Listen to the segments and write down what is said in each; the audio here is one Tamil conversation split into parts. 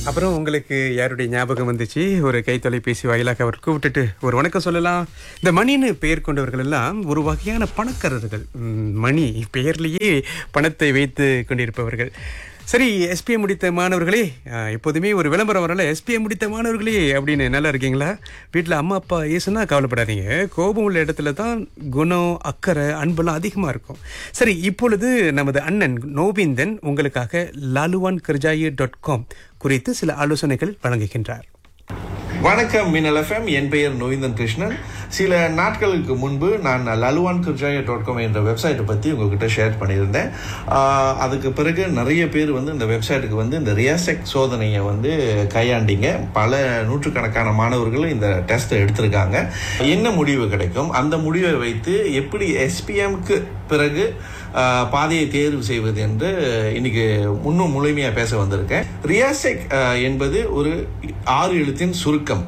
அப்புறம் உங்களுக்கு யாருடைய ஞாபகம் வந்துச்சு ஒரு கை தொலைபேசி வாயிலாக அவர் கூப்பிட்டுட்டு ஒரு வணக்கம் சொல்லலாம் இந்த மணின்னு பெயர் கொண்டவர்கள் எல்லாம் ஒரு வகையான பணக்காரர்கள் ம், மணி பெயர்லேயே பணத்தை வைத்து கொண்டிருப்பவர்கள் சரி எஸ்பிஏ முடித்த மாணவர்களே ஆ, எப்போதுமே ஒரு விளம்பரம் வரல எஸ்பிஏ முடித்த மாணவர்களே அப்படின்னு நல்லா இருக்கீங்களா வீட்டில் அம்மா அப்பா ஏசுனா கவலைப்படாதீங்க கோபம் உள்ள இடத்துல தான் குணம் அக்கறை அன்பெல்லாம் அதிகமாக இருக்கும் சரி இப்பொழுது நமது அண்ணன் நோவிந்தன் உங்களுக்காக லாலுவான் கர்ஜாயி டாட் காம் குறித்து சில ஆலோசனைகள் வழங்குகின்றார் வணக்கம் மின்னல் எஃப்எம் என் பெயர் நோவிந்தன் கிருஷ்ணன் சில நாட்களுக்கு முன்பு நான் லலுவான் குர்ஜாயா டாட் காம் என்ற வெப்சைட்டை பற்றி உங்ககிட்ட ஷேர் பண்ணியிருந்தேன் ஆஹ் அதுக்கு பிறகு நிறைய பேர் வந்து இந்த வெப்சைட்டுக்கு வந்து இந்த ரியாசெக் சோதனையை வந்து கையாண்டிங்க பல நூற்றுக்கணக்கான மாணவர்கள் இந்த டெஸ்ட்டை எடுத்திருக்காங்க என்ன முடிவு கிடைக்கும் அந்த முடிவை வைத்து எப்படி எஸ்பிஎம்க்கு பிறகு ஆஹ் பாதையை தேர்வு செய்வது என்று இன்னைக்கு இன்னும் முழுமையாக பேச வந்திருக்கேன் ரியாசெக் ஆஹ் என்பது ஒரு ஆறு எழுத்தின் சுருக்கம்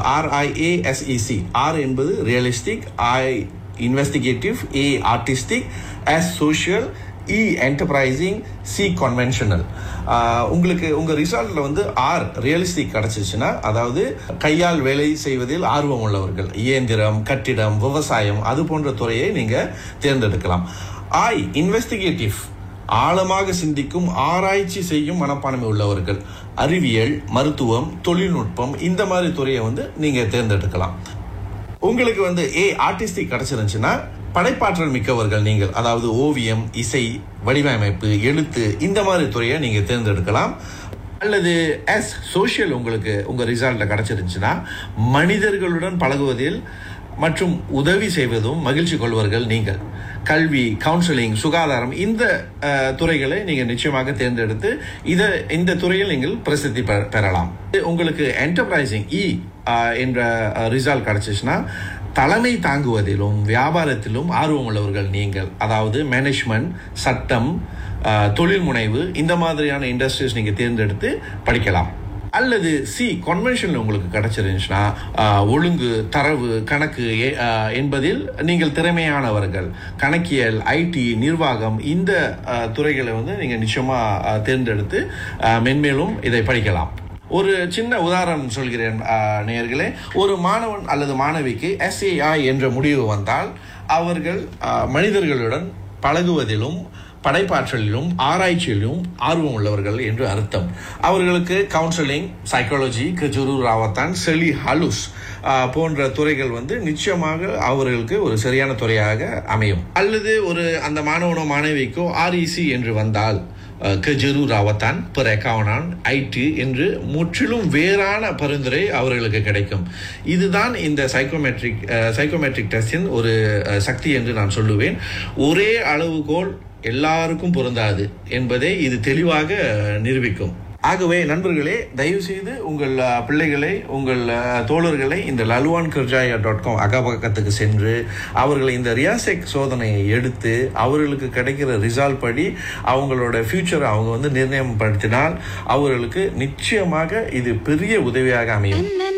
ஆர்ஐஏஎஸ்இசி ஆர் என்பது realistic I investigative A artistic S social E enterprising C conventional உங்களுக்கு உங்கள் ரிசல்ட்டில் வந்து ஆர் ரியலிஸ்டிக் கிடச்சிச்சுன்னா அதாவது கையால் வேலை செய்வதில் ஆர்வம் உள்ளவர்கள் இயந்திரம் கட்டிடம் விவசாயம் அது போன்ற துறையை நீங்கள் தேர்ந்தெடுக்கலாம் ஐ இன்வெஸ்டிகேட்டிவ் ஆழமாக சிந்திக்கும் ஆராய்ச்சி செய்யும் மனப்பான்மை உள்ளவர்கள் அறிவியல் மருத்துவம் தொழில்நுட்பம் இந்த மாதிரி துறையை வந்து நீங்க தேர்ந்தெடுக்கலாம் உங்களுக்கு வந்து ஏ ஆர்டிஸ்டிக் கிடைச்சிருந்துச்சுன்னா படைப்பாற்றல் மிக்கவர்கள் நீங்கள் அதாவது ஓவியம் இசை வடிவமைப்பு எழுத்து இந்த மாதிரி துறையை நீங்க தேர்ந்தெடுக்கலாம் அல்லது எஸ் சோஷியல் உங்களுக்கு உங்க ரிசல்ட்ல கிடைச்சிருந்துச்சுன்னா மனிதர்களுடன் பழகுவதில் மற்றும் உதவி செய்வதும் மகிழ்ச்சி கொள்வர்கள் நீங்கள் கல்வி கவுன்சிலிங் சுகாதாரம் இந்த அஹ், துறைகளை நீங்கள் நிச்சயமாக தேர்ந்தெடுத்து இதை இந்த துறையில் நீங்கள் பிரசித்தி பெ- பெறலாம் உங்களுக்கு என்டர்பிரைசிங் இ என்ற ரிசல்ட் கிடைச்சிச்சுன்னா தலைமை தாங்குவதிலும் வியாபாரத்திலும் ஆர்வம் உள்ளவர்கள் நீங்கள் அதாவது மேனேஜ்மெண்ட் சட்டம் அஹ், தொழில் முனைவு இந்த மாதிரியான இண்டஸ்ட்ரீஸ் நீங்கள் தேர்ந்தெடுத்து படிக்கலாம் அல்லது சி கன்வென்ஷனில் உங்களுக்கு கிடைச்சிருந்துச்சுன்னா ஆஹ், ஒழுங்கு தரவு கணக்கு எ- ஆஹ், என்பதில் நீங்கள் திறமையானவர்கள் கணக்கியல் ஐடி நிர்வாகம் இந்த ஆஹ், துறைகளை வந்து நீங்கள் நிச்சயமாக தேர்ந்தெடுத்து ஆஹ், மென்மேலும் இதை படிக்கலாம் ஒரு சின்ன உதாரணம் சொல்கிறேன் ஆஹ், நேயர்களே ஒரு மாணவன் அல்லது மாணவிக்கு எஸ்ஏஐ என்ற முடிவு வந்தால் அவர்கள் ஆஹ், மனிதர்களுடன் பழகுவதிலும் படைப்பாற்றலிலும் ஆராய்ச்சியிலும் ஆர்வம் உள்ளவர்கள் என்று அர்த்தம் அவர்களுக்கு கவுன்சிலிங் சைக்காலஜி கஜுரு ராவத்தான் செலி ஹலுஸ் ஆஹ், போன்ற துறைகள் வந்து நிச்சயமாக அவர்களுக்கு ஒரு சரியான துறையாக அமையும் அல்லது ஒரு அந்த மாணவனோ மாணவிக்கோ ஆர்இசி என்று வந்தால் கஜரு ராவத்தான் பிரகாவனான் ஐடி என்று முற்றிலும் வேறான பரிந்துரை அவர்களுக்கு கிடைக்கும் இதுதான் இந்த சைக்கோமெட்ரிக் சைக்கோமெட்ரிக் டெஸ்டின் ஒரு அஹ், சக்தி என்று நான் சொல்லுவேன் ஒரே அளவுகோல் எல்லாருக்கும் பொருந்தாது என்பதை இது தெளிவாக அஹ், நிரூபிக்கும் ஆகவே நண்பர்களே தயவு செய்து உங்கள் அஹ், பிள்ளைகளை உங்கள் அஹ், தோழர்களை இந்த லலுவான் கர்ஜாயா டாட் காம் அகபக்கத்துக்கு சென்று அவர்களை இந்த ரியாசெக் சோதனையை எடுத்து அவர்களுக்கு கிடைக்கிற ரிசால்ட் படி அவங்களோட ஃபியூச்சரை அவங்க வந்து நிர்ணயம் படுத்தினால் அவர்களுக்கு நிச்சயமாக இது பெரிய உதவியாக அமையும் என்ன